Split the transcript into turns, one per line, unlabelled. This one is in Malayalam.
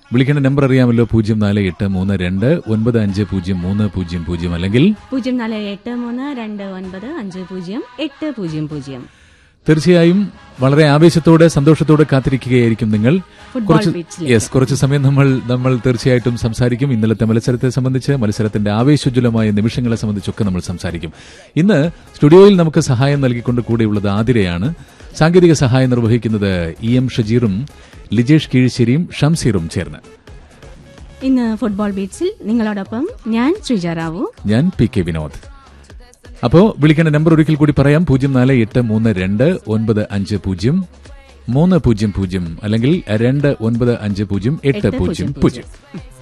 വിളിക്കേണ്ട നമ്പർ അറിയാമല്ലോ പൂജ്യം നാല് എട്ട് മൂന്ന് രണ്ട് ഒൻപത് അഞ്ച് പൂജ്യം മൂന്ന് പൂജ്യം പൂജ്യം അല്ലെങ്കിൽ
പൂജ്യം നാല് എട്ട് മൂന്ന് രണ്ട് ഒൻപത് അഞ്ച് പൂജ്യം എട്ട് പൂജ്യം പൂജ്യം
തീർച്ചയായും വളരെ ആവേശത്തോടെ സന്തോഷത്തോടെ കാത്തിരിക്കുകയായിരിക്കും നിങ്ങൾ
ഫുട്ബോൾ
കുറച്ച്
ബീച്ചിലേക്ക്.
യെസ് കുറച്ച് സമയം നമ്മൾ നമ്മൾ തീർച്ചയായിട്ടും സംസാരിക്കും ഇന്നലത്തെ മത്സരത്തെ സംബന്ധിച്ച് മത്സരത്തിന്റെ ആവേശോജ്വലമായ നിമിഷങ്ങളെ സംബന്ധിച്ചൊക്കെ നമ്മൾ സംസാരിക്കും ഇന്ന് സ്റ്റുഡിയോയിൽ നമുക്ക് സഹായം നൽകിക്കൊണ്ട് കൂടെയുള്ളത് ആതിരയാണ് സാങ്കേതിക സഹായം നിർവഹിക്കുന്നത് ഇ എം ഷജീറും ലിജേഷ് കീഴ്ശ്ശേരിയും ഷംസീറും ചേർന്ന്
ഇന്ന് ഫുട്ബോൾ ബീച്ചിൽ നിങ്ങളോടൊപ്പം ഞാൻ ശ്രീജ റാവു
ഞാൻ പി കെ വിനോദ് അപ്പോ വിളിക്കേണ്ട നമ്പർ ഒരിക്കൽ കൂടി പറയാം പൂജ്യം നാല് എട്ട് മൂന്ന് രണ്ട് ഒൻപത് അഞ്ച് പൂജ്യം മൂന്ന് പൂജ്യം പൂജ്യം അല്ലെങ്കിൽ രണ്ട് ഒൻപത് അഞ്ച് പൂജ്യം എട്ട്
എട്ട്
പൂജ്യം
പൂജ്യം
പൂജ്യം